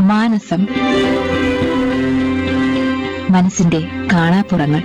മാനസം മനസ്സിന്റെ കാണാപ്പുറങ്ങൾ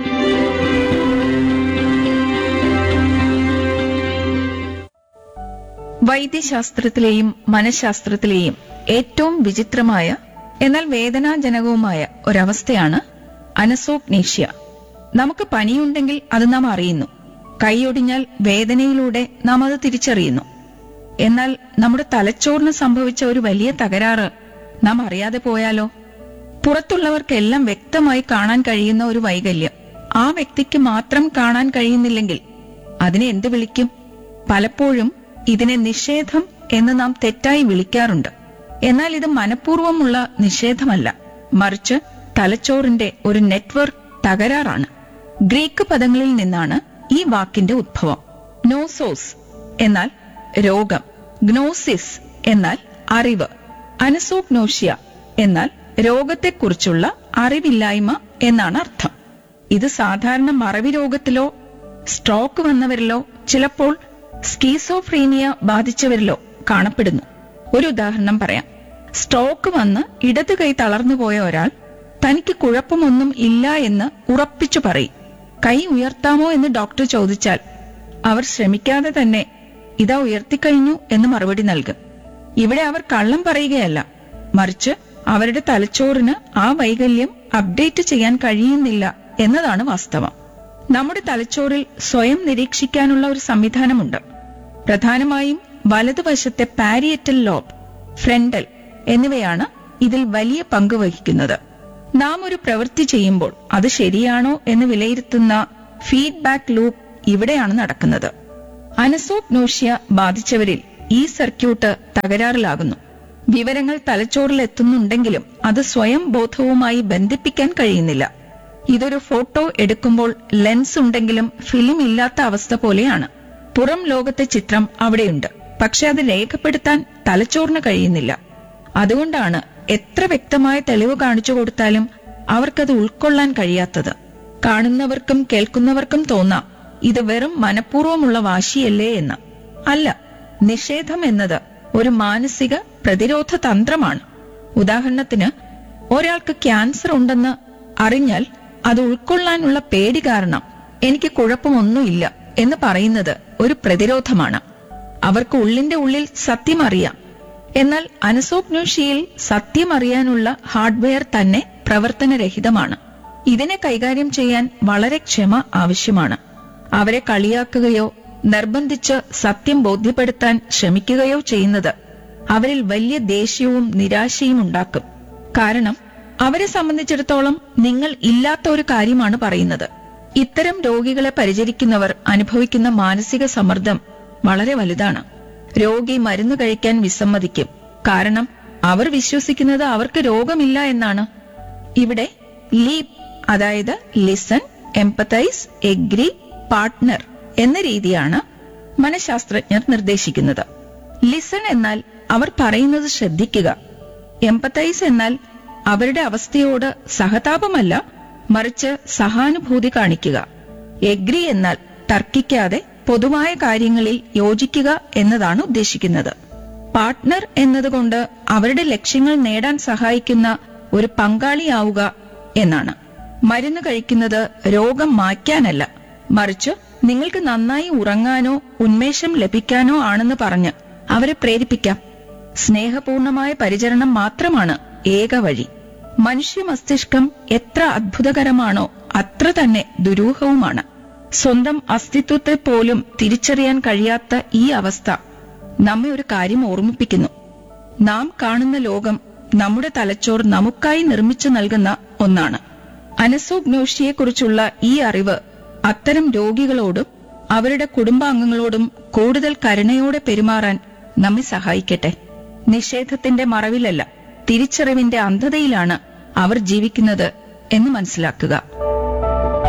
വൈദ്യശാസ്ത്രത്തിലെയും മനഃശാസ്ത്രത്തിലെയും ഏറ്റവും വിചിത്രമായ എന്നാൽ വേദനാജനകവുമായ ഒരവസ്ഥയാണ് അനസോഗ്നേഷ്യ നമുക്ക് പനിയുണ്ടെങ്കിൽ അത് നാം അറിയുന്നു കൈയൊടിഞ്ഞാൽ വേദനയിലൂടെ നാം അത് തിരിച്ചറിയുന്നു എന്നാൽ നമ്മുടെ തലച്ചോറിന് സംഭവിച്ച ഒരു വലിയ തകരാറ് നാം അറിയാതെ പോയാലോ പുറത്തുള്ളവർക്കെല്ലാം വ്യക്തമായി കാണാൻ കഴിയുന്ന ഒരു വൈകല്യം ആ വ്യക്തിക്ക് മാത്രം കാണാൻ കഴിയുന്നില്ലെങ്കിൽ അതിനെ എന്ത് വിളിക്കും പലപ്പോഴും ഇതിനെ നിഷേധം എന്ന് നാം തെറ്റായി വിളിക്കാറുണ്ട് എന്നാൽ ഇത് മനഃപൂർവ്വമുള്ള നിഷേധമല്ല മറിച്ച് തലച്ചോറിന്റെ ഒരു നെറ്റ്വർക്ക് തകരാറാണ് ഗ്രീക്ക് പദങ്ങളിൽ നിന്നാണ് ഈ വാക്കിന്റെ ഉദ്ഭവം നോസോസ് എന്നാൽ രോഗം ഗ്നോസിസ് എന്നാൽ അറിവ് അനസോഗ്നോഷ്യ എന്നാൽ രോഗത്തെക്കുറിച്ചുള്ള അറിവില്ലായ്മ എന്നാണ് അർത്ഥം ഇത് സാധാരണ മറവി രോഗത്തിലോ സ്ട്രോക്ക് വന്നവരിലോ ചിലപ്പോൾ സ്കീസോഫ്രീനിയ ബാധിച്ചവരിലോ കാണപ്പെടുന്നു ഒരു ഉദാഹരണം പറയാം സ്ട്രോക്ക് വന്ന് ഇടത് കൈ തളർന്നുപോയ ഒരാൾ തനിക്ക് കുഴപ്പമൊന്നും ഇല്ല എന്ന് ഉറപ്പിച്ചു പറയും കൈ ഉയർത്താമോ എന്ന് ഡോക്ടർ ചോദിച്ചാൽ അവർ ശ്രമിക്കാതെ തന്നെ ഇതാ ഉയർത്തിക്കഴിഞ്ഞു എന്ന് മറുപടി നൽകും ഇവിടെ അവർ കള്ളം പറയുകയല്ല മറിച്ച് അവരുടെ തലച്ചോറിന് ആ വൈകല്യം അപ്ഡേറ്റ് ചെയ്യാൻ കഴിയുന്നില്ല എന്നതാണ് വാസ്തവം നമ്മുടെ തലച്ചോറിൽ സ്വയം നിരീക്ഷിക്കാനുള്ള ഒരു സംവിധാനമുണ്ട് പ്രധാനമായും വലതുവശത്തെ പാരിയറ്റൽ ലോബ് ഫ്രണ്ടൽ എന്നിവയാണ് ഇതിൽ വലിയ പങ്ക് വഹിക്കുന്നത് നാം ഒരു പ്രവൃത്തി ചെയ്യുമ്പോൾ അത് ശരിയാണോ എന്ന് വിലയിരുത്തുന്ന ഫീഡ്ബാക്ക് ലൂപ്പ് ഇവിടെയാണ് നടക്കുന്നത് അനസോഗ്നോഷ്യ ബാധിച്ചവരിൽ ഈ സർക്യൂട്ട് തകരാറിലാകുന്നു വിവരങ്ങൾ തലച്ചോറിൽ എത്തുന്നുണ്ടെങ്കിലും അത് സ്വയം ബോധവുമായി ബന്ധിപ്പിക്കാൻ കഴിയുന്നില്ല ഇതൊരു ഫോട്ടോ എടുക്കുമ്പോൾ ലെൻസ് ഉണ്ടെങ്കിലും ഫിലിം ഇല്ലാത്ത അവസ്ഥ പോലെയാണ് പുറം ലോകത്തെ ചിത്രം അവിടെയുണ്ട് പക്ഷെ അത് രേഖപ്പെടുത്താൻ തലച്ചോറിന് കഴിയുന്നില്ല അതുകൊണ്ടാണ് എത്ര വ്യക്തമായ തെളിവ് കാണിച്ചു കൊടുത്താലും അവർക്കത് ഉൾക്കൊള്ളാൻ കഴിയാത്തത് കാണുന്നവർക്കും കേൾക്കുന്നവർക്കും തോന്നാം ഇത് വെറും മനഃപൂർവ്വമുള്ള വാശിയല്ലേ എന്ന് അല്ല നിഷേധം എന്നത് ഒരു മാനസിക പ്രതിരോധ തന്ത്രമാണ് ഉദാഹരണത്തിന് ഒരാൾക്ക് ക്യാൻസർ ഉണ്ടെന്ന് അറിഞ്ഞാൽ അത് ഉൾക്കൊള്ളാനുള്ള പേടി കാരണം എനിക്ക് കുഴപ്പമൊന്നുമില്ല എന്ന് പറയുന്നത് ഒരു പ്രതിരോധമാണ് അവർക്ക് ഉള്ളിന്റെ ഉള്ളിൽ സത്യം അറിയാം എന്നാൽ അനസോഗ്നോഷിയിൽ സത്യം അറിയാനുള്ള ഹാർഡ്വെയർ തന്നെ പ്രവർത്തനരഹിതമാണ് ഇതിനെ കൈകാര്യം ചെയ്യാൻ വളരെ ക്ഷമ ആവശ്യമാണ് അവരെ കളിയാക്കുകയോ നിർബന്ധിച്ച് സത്യം ബോധ്യപ്പെടുത്താൻ ശ്രമിക്കുകയോ ചെയ്യുന്നത് അവരിൽ വലിയ ദേഷ്യവും നിരാശയും ഉണ്ടാക്കും കാരണം അവരെ സംബന്ധിച്ചിടത്തോളം നിങ്ങൾ ഇല്ലാത്ത ഒരു കാര്യമാണ് പറയുന്നത് ഇത്തരം രോഗികളെ പരിചരിക്കുന്നവർ അനുഭവിക്കുന്ന മാനസിക സമ്മർദ്ദം വളരെ വലുതാണ് രോഗി മരുന്ന് കഴിക്കാൻ വിസമ്മതിക്കും കാരണം അവർ വിശ്വസിക്കുന്നത് അവർക്ക് രോഗമില്ല എന്നാണ് ഇവിടെ ലീപ് അതായത് ലിസൺ എംപത്തൈസ് എഗ്രി പാർട്ട്ണർ എന്ന രീതിയാണ് മനഃശാസ്ത്രജ്ഞർ നിർദ്ദേശിക്കുന്നത് ലിസൺ എന്നാൽ അവർ പറയുന്നത് ശ്രദ്ധിക്കുക എംപത്തൈസ് എന്നാൽ അവരുടെ അവസ്ഥയോട് സഹതാപമല്ല മറിച്ച് സഹാനുഭൂതി കാണിക്കുക എഗ്രി എന്നാൽ തർക്കിക്കാതെ പൊതുവായ കാര്യങ്ങളിൽ യോജിക്കുക എന്നതാണ് ഉദ്ദേശിക്കുന്നത് പാർട്ട്ണർ എന്നതുകൊണ്ട് അവരുടെ ലക്ഷ്യങ്ങൾ നേടാൻ സഹായിക്കുന്ന ഒരു പങ്കാളിയാവുക എന്നാണ് മരുന്ന് കഴിക്കുന്നത് രോഗം മാറ്റാനല്ല മറിച്ച് നിങ്ങൾക്ക് നന്നായി ഉറങ്ങാനോ ഉന്മേഷം ലഭിക്കാനോ ആണെന്ന് പറഞ്ഞ് അവരെ പ്രേരിപ്പിക്കാം സ്നേഹപൂർണമായ പരിചരണം മാത്രമാണ് ഏക വഴി മനുഷ്യ മസ്തിഷ്കം എത്ര അത്ഭുതകരമാണോ അത്ര തന്നെ ദുരൂഹവുമാണ് സ്വന്തം അസ്തിത്വത്തെ പോലും തിരിച്ചറിയാൻ കഴിയാത്ത ഈ അവസ്ഥ നമ്മെ ഒരു കാര്യം ഓർമ്മിപ്പിക്കുന്നു നാം കാണുന്ന ലോകം നമ്മുടെ തലച്ചോർ നമുക്കായി നിർമ്മിച്ചു നൽകുന്ന ഒന്നാണ് അനസോഗ്നോഷിയെക്കുറിച്ചുള്ള ഈ അറിവ് അത്തരം രോഗികളോടും അവരുടെ കുടുംബാംഗങ്ങളോടും കൂടുതൽ കരുണയോടെ പെരുമാറാൻ നമ്മെ സഹായിക്കട്ടെ നിഷേധത്തിന്റെ മറവിലല്ല തിരിച്ചറിവിന്റെ അന്ധതയിലാണ് അവർ ജീവിക്കുന്നത് എന്ന് മനസ്സിലാക്കുക